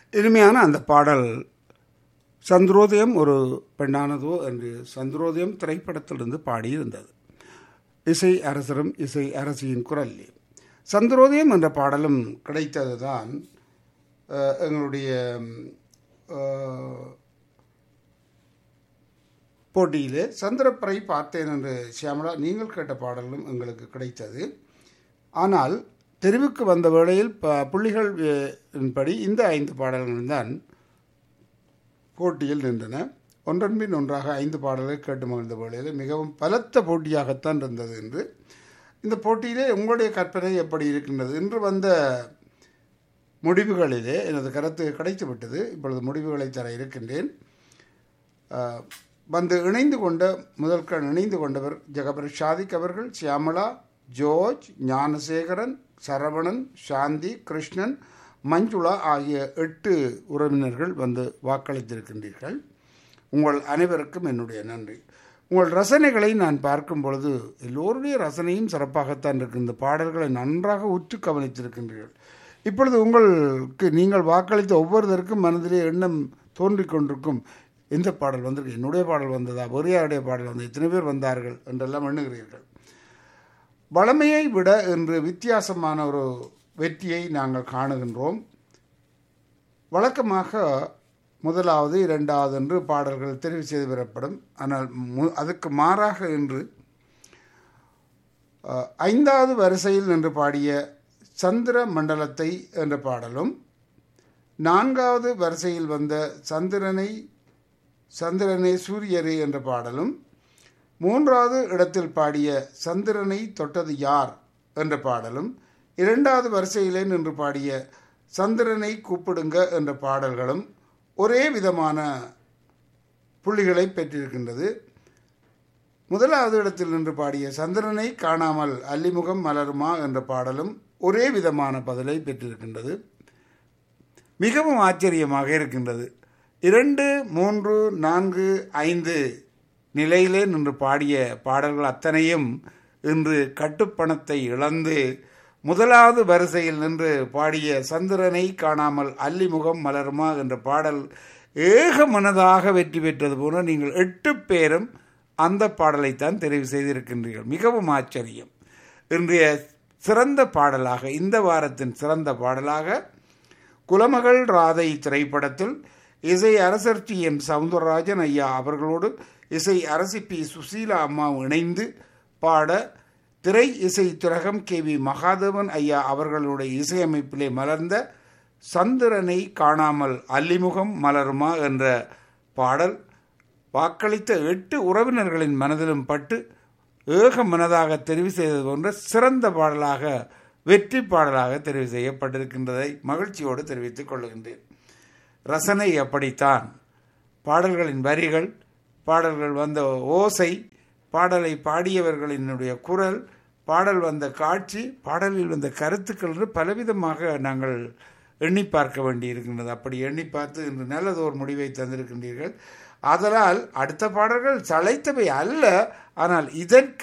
இனிமையான அந்த பாடல் சந்திரோதயம் ஒரு பெண்ணானதோ என்று சந்திரோதயம் திரைப்படத்திலிருந்து பாடியிருந்தது இசை அரசரும் இசை அரசியின் குரல் சந்திரோதயம் என்ற பாடலும் கிடைத்ததுதான் அஹ், எங்களுடைய அஹ், போட்டியிலே சந்திரப்பறை பார்த்தேன் என்று சியாமலா நீங்கள் கேட்ட பாடலும் எங்களுக்கு கிடைத்தது ஆனால் தெரிவுக்கு வந்த வேளையில் ப புள்ளிகள் அஹ், படி இந்த ஐந்து பாடல்கள் தான் போட்டியில் நின்றன ஒன்றன் பின் ஒன்றாக ஐந்து பாடல்களை கேட்டு மகிழ்ந்த வேளையில் மிகவும் பலத்த போட்டியாகத்தான் இருந்தது என்று இந்த போட்டியிலே உங்களுடைய கற்பனை எப்படி இருக்கின்றது இன்று வந்த முடிவுகளிலே எனது கருத்து கிடைத்துவிட்டது இப்பொழுது முடிவுகளை தர இருக்கின்றேன் ஆஹ், வந்து இணைந்து கொண்ட முதல்கண் இணைந்து கொண்டவர் ஜெகபர் ஷாதிக் அவர்கள் சியாமளா ஜோர்ஜ் ஞானசேகரன் சரவணன் சாந்தி கிருஷ்ணன் மஞ்சுளா ஆகிய எட்டு உறவினர்கள் வந்து வாக்களித்திருக்கின்றீர்கள் உங்கள் அனைவருக்கும் என்னுடைய நன்றி உங்கள் ரசனைகளை நான் பார்க்கும் பொழுது எல்லோருடைய ரசனையும் சிறப்பாகத்தான் இருக்கு இந்த பாடல்களை நன்றாக உற்று கவனித்திருக்கின்றீர்கள் இப்பொழுது உங்களுக்கு நீங்கள் வாக்களித்த ஒவ்வொருத்தருக்கும் மனதிலே எண்ணம் தோன்றிக் கொண்டிருக்கும் எந்த பாடல் வந்திருக்கு என்னுடைய பாடல் வந்ததா வேறு யாருடைய பாடல் வந்தது இத்தனை பேர் வந்தார்கள் என்றெல்லாம் எண்ணுகிறீர்கள் வளமையை விட என்று வித்தியாசமான ஒரு வெற்றியை நாங்கள் காணுகின்றோம் வழக்கமாக முதலாவது இரண்டாவது என்று பாடல்கள் தெரிவு செய்து பெறப்படும் ஆனால் மு- அதுக்கு மாறாக இன்று அஹ், ஐந்தாவது வரிசையில் நின்று பாடிய சந்திர மண்டலத்தை என்ற பாடலும் நான்காவது வரிசையில் வந்த சந்திரனை சந்திரனே சூரியரே என்ற பாடலும் மூன்றாவது இடத்தில் பாடிய சந்திரனை தொட்டது யார் என்ற பாடலும் இரண்டாவது வரிசையிலே நின்று பாடிய சந்திரனை கூப்பிடுங்க என்ற பாடல்களும் ஒரே விதமான புள்ளிகளை பெற்றிருக்கின்றது முதலாவது இடத்தில் நின்று பாடிய சந்திரனை காணாமல் அல்லிமுகம் மலருமா என்ற பாடலும் ஒரே விதமான பதிலை பெற்றிருக்கின்றது மிகவும் ஆச்சரியமாக இருக்கின்றது இரண்டு மூன்று நான்கு ஐந்து நிலையிலே நின்று பாடிய பாடல்கள் அத்தனையும் இன்று கட்டுப்பணத்தை இழந்து முதலாவது வரிசையில் நின்று பாடிய சந்திரனை காணாமல் அல்லிமுகம் மலருமா என்ற பாடல் ஏக மனதாக வெற்றி பெற்றது போல நீங்கள் எட்டு பேரும் அந்த பாடலைத்தான் தெரிவு செய்திருக்கின்றீர்கள் மிகவும் ஆச்சரியம் இன்றைய சிறந்த பாடலாக இந்த வாரத்தின் சிறந்த பாடலாக குலமகள் ராதை திரைப்படத்தில் இசை அரசர் டி எம் சவுந்தரராஜன் ஐயா அவர்களோடு இசை அரசி பி சுசீலா அம்மா இணைந்து பாட திரை இசை திரகம் கே வி மகாதேவன் ஐயா அவர்களுடைய இசையமைப்பிலே மலர்ந்த சந்திரனை காணாமல் அல்லிமுகம் மலருமா என்ற பாடல் வாக்களித்த எட்டு உறவினர்களின் மனதிலும் பட்டு ஏக மனதாக தெரிவு செய்தது போன்ற சிறந்த பாடலாக வெற்றி பாடலாக தெரிவு செய்யப்பட்டிருக்கின்றதை மகிழ்ச்சியோடு தெரிவித்துக் கொள்கின்றேன் ரசனை அப்படித்தான் பாடல்களின் வரிகள் பாடல்கள் வந்த ஓசை பாடலை பாடியவர்களினுடைய குரல் பாடல் வந்த காட்சி பாடலில் வந்த கருத்துக்கள் என்று பலவிதமாக நாங்கள் எண்ணி பார்க்க வேண்டியிருக்கின்றது அப்படி எண்ணி பார்த்து இன்று நல்லதொரு முடிவை தந்திருக்கின்றீர்கள் ஆதலால் அடுத்த பாடல்கள் சளைத்தவை அல்ல ஆனால் இதற்கு